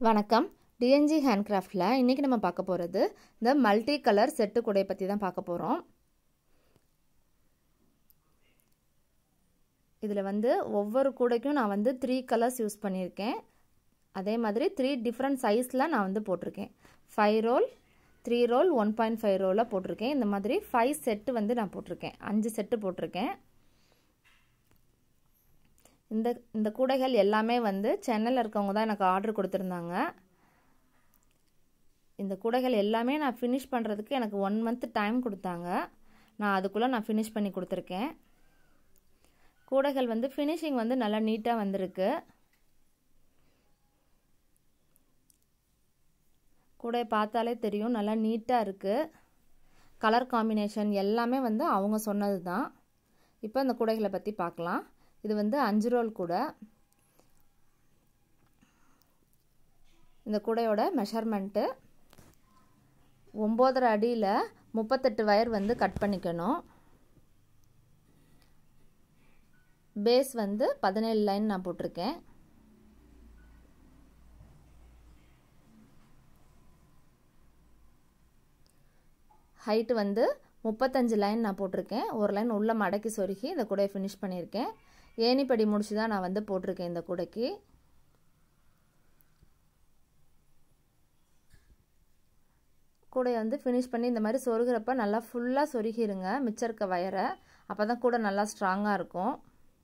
வணக்கம் டிஎன்ஜி ஹேண்ட்கிராஃப்டில் இன்றைக்கி நம்ம பார்க்க போகிறது இந்த மல்டி கலர் செட்டு கூடையை பற்றி தான் பார்க்க போகிறோம் இதில் வந்து ஒவ்வொரு கூடைக்கும் நான் வந்து த்ரீ கலர்ஸ் யூஸ் பண்ணியிருக்கேன் அதே மாதிரி த்ரீ டிஃப்ரெண்ட் சைஸில் நான் வந்து போட்டிருக்கேன் five roll three roll one point five ரோலில் போட்டிருக்கேன் இந்த மாதிரி ஃபைவ் செட்டு வந்து நான் போட்டிருக்கேன் அஞ்சு செட்டு போட்டிருக்கேன் இந்த இந்த கூடைகள் எல்லாமே வந்து சென்னையில் இருக்கவங்க தான் எனக்கு ஆர்டர் கொடுத்துருந்தாங்க இந்த கூடைகள் எல்லாமே நான் ஃபினிஷ் பண்ணுறதுக்கு எனக்கு ஒன் மந்த் டைம் கொடுத்தாங்க நான் அதுக்குள்ளே நான் ஃபினிஷ் பண்ணி கொடுத்துருக்கேன் கூடைகள் வந்து ஃபினிஷிங் வந்து நல்லா நீட்டாக வந்திருக்கு கூடை பார்த்தாலே தெரியும் நல்லா நீட்டாக இருக்குது கலர் காம்பினேஷன் எல்லாமே வந்து அவங்க சொன்னது தான் இப்போ இந்த கூடைகளை பற்றி பார்க்கலாம் இது வந்து அஞ்சு ரோல் கூடை இந்த கூடையோட மெஷர்மெண்ட்டு ஒம்போதரை அடியில் முப்பத்தெட்டு வயர் வந்து கட் பண்ணிக்கணும் பேஸ் வந்து பதினேழு லைன் நான் போட்டிருக்கேன் ஹைட்டு வந்து முப்பத்தஞ்சு லைன் நான் போட்டிருக்கேன் ஒரு லைன் உள்ளே மடக்கி சொருகி இந்த கூடையை ஃபினிஷ் பண்ணியிருக்கேன் ஏணிப்படி முடிச்சு தான் நான் வந்து போட்டிருக்கேன் இந்த கூடைக்கு கூடையை வந்து ஃபினிஷ் பண்ணி இந்த மாதிரி சொருகிறப்ப நல்லா ஃபுல்லாக சொருகிருங்க மிச்சம் இருக்க வயரை அப்போ தான் கூட நல்லா ஸ்ட்ராங்காக இருக்கும்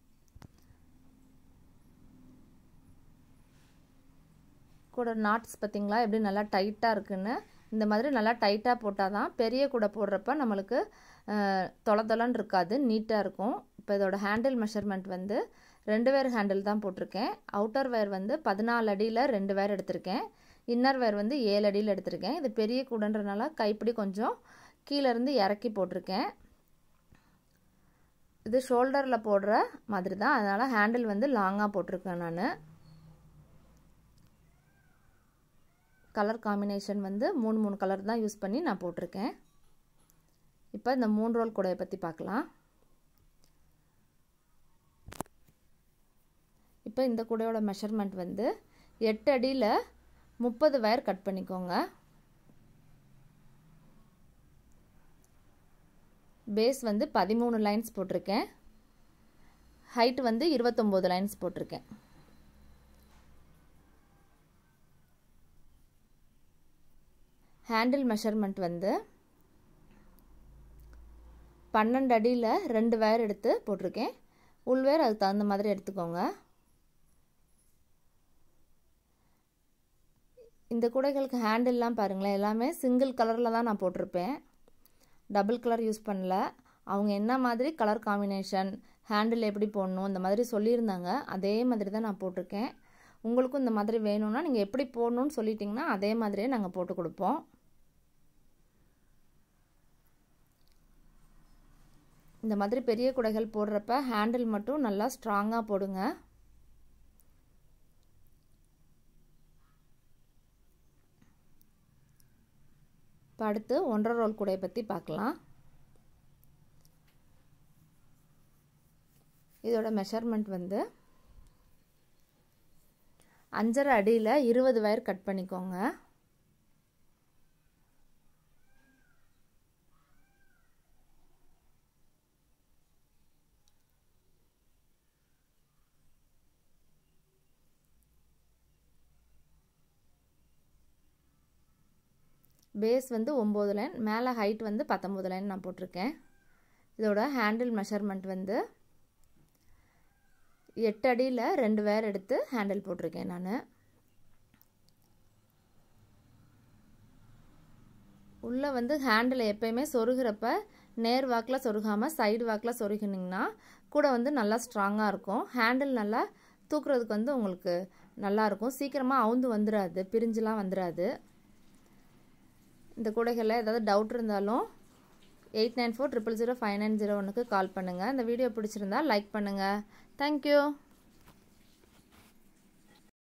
கூட நாட்ஸ் பார்த்திங்களா எப்படி நல்லா டைட்டாக இருக்குன்னு இந்த மாதிரி நல்லா டைட்டாக போட்டால் தான் பெரிய கூடை போடுறப்ப நம்மளுக்கு தொலை தொலைன்னு இருக்காது நீட்டாக இருக்கும் இப்போ இதோட ஹேண்டில் மெஷர்மெண்ட் வந்து ரெண்டு வேர் ஹேண்டில் தான் போட்டிருக்கேன் அவுட்டர் வேர் வந்து பதினாலு அடியில் ரெண்டு வேர் எடுத்திருக்கேன் இன்னர் வேர் வந்து ஏழு அடியில் எடுத்திருக்கேன் இது பெரிய கூடன்றனால கைப்பிடி கொஞ்சம் கீழேருந்து இறக்கி போட்டிருக்கேன் இது ஷோல்டரில் போடுற மாதிரி தான் அதனால் ஹேண்டில் வந்து லாங்காக போட்டிருக்கேன் நான் கலர் காம்பினேஷன் வந்து மூணு மூணு கலர் தான் யூஸ் பண்ணி நான் போட்டிருக்கேன் இப்போ இந்த மூணு ரோல் கூடையை பற்றி பார்க்கலாம் இப்போ இந்த கூடையோட மெஷர்மெண்ட் வந்து எட்டு அடியில் முப்பது வயர் கட் பண்ணிக்கோங்க பேஸ் வந்து பதிமூணு லைன்ஸ் போட்டிருக்கேன் ஹைட் வந்து இருபத்தொம்போது லைன்ஸ் போட்டிருக்கேன் ஹேண்டில் மெஷர்மெண்ட் வந்து பன்னெண்டு அடியில் ரெண்டு வயர் எடுத்து போட்டிருக்கேன் உள்வேர் அதுக்கு தகுந்த மாதிரி எடுத்துக்கோங்க இந்த கூடைகளுக்கு ஹேண்டில்லாம் பாருங்களேன் எல்லாமே சிங்கிள் கலரில் தான் நான் போட்டிருப்பேன் டபுள் கலர் யூஸ் பண்ணல அவங்க என்ன மாதிரி கலர் காம்பினேஷன் ஹேண்டில் எப்படி போடணும் இந்த மாதிரி சொல்லியிருந்தாங்க அதே மாதிரி தான் நான் போட்டிருக்கேன் உங்களுக்கும் இந்த மாதிரி வேணும்னா நீங்கள் எப்படி போடணும்னு சொல்லிட்டிங்கன்னா அதே மாதிரியே நாங்கள் போட்டு கொடுப்போம் இந்த மாதிரி பெரிய குடைகள் போடுறப்ப ஹேண்டில் மட்டும் நல்லா ஸ்ட்ராங்காக போடுங்க இப்போ அடுத்து ஒன்றரை ரோல் கூடையை பற்றி பார்க்கலாம் இதோட மெஷர்மெண்ட் வந்து அஞ்சரை அடியில் இருபது வயர் கட் பண்ணிக்கோங்க பேஸ் வந்து ஒம்பது லைன் மேலே ஹைட் வந்து பத்தொம்பது லைன் நான் போட்டிருக்கேன் இதோட ஹேண்டில் மெஷர்மெண்ட் வந்து எட்டு அடியில் ரெண்டு வேர் எடுத்து ஹேண்டில் போட்டிருக்கேன் நான் உள்ளே வந்து ஹேண்டில் எப்பயுமே சொருகிறப்ப நேர் வாக்கில் சொருகாமல் சைடு வாக்கில் சொருகினிங்கன்னா கூட வந்து நல்லா ஸ்ட்ராங்காக இருக்கும் ஹேண்டில் நல்லா தூக்குறதுக்கு வந்து உங்களுக்கு நல்லாயிருக்கும் சீக்கிரமாக அவுந்து வந்துடாது பிரிஞ்சுலாம் வந்துடாது இந்த கூடைகளில் ஏதாவது டவுட் இருந்தாலும் eight nine four triple zero five nine zero ஒன்றுக்கு கால் பண்ணுங்கள் இந்த வீடியோ பிடிச்சிருந்தா லைக் பண்ணுங்கள் தேங்க்யூ